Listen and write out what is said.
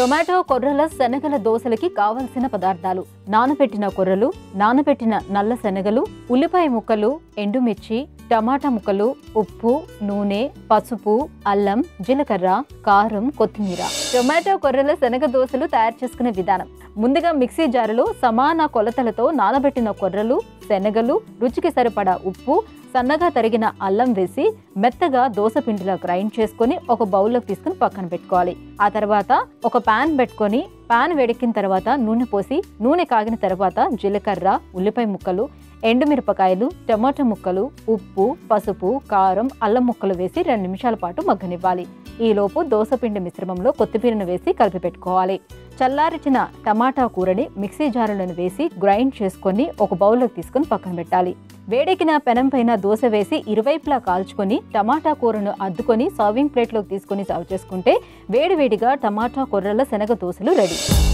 tomato కొర్రల శనగల దోసలకి కావలసిన పదార్థాలు నానబెట్టిన కొర్రలు నానబెట్టిన నల్ల శనగలు ఉల్లిపాయ ముక్కలు ఎండుమిర్చి టమాటా ముక్కలు ఉప్పు నూనె పసుపు అల్లం జీలకర్ర కారం కొత్తిమీర టొమాటో కొర్రల శనగ దోసలు తయారు చేసుకునే విధానం ముందుగా మిక్సీ జారులో సమాన కొలతలతో నానబెట్టిన కొర్రలు శనగలు రుచికి సరిపడా ఉప్పు సన్నగా తరిగిన అల్లం వేసి మెత్తగా దోస పిండిలో గ్రైండ్ చేసుకొని ఒక బౌల్లోకి తీసుకుని పక్కన పెట్టుకోవాలి ఆ తర్వాత ఒక పాన్ పెట్టుకొని పాన్ వేడెక్కిన తర్వాత నూనె పోసి నూనె కాగిన తర్వాత జీలకర్ర ఉల్లిపాయ ముక్కలు ఎండుమిరపకాయలు టమాటా ముక్కలు ఉప్పు పసుపు కారం అల్లం ముక్కలు వేసి రెండు నిమిషాల పాటు మగ్గనివ్వాలి ఈలోపు దోసపిండి మిశ్రమంలో కొత్తిమీరను వేసి కలిపి పెట్టుకోవాలి చల్లారిచిన టమాటా కూరని మిక్సీ జారులను వేసి గ్రైండ్ చేసుకొని ఒక బౌల్లోకి తీసుకొని పక్కన పెట్టాలి వేడెక్కిన పెనం పైన దోశ వేసి ఇరువైపులా కాల్చుకొని టమాటా కూరను అద్దుకొని సర్వింగ్ ప్లేట్లోకి తీసుకొని సర్వ్ చేసుకుంటే వేడివేడిగా టమాటా కూరల శనగ దోశలు రెడీ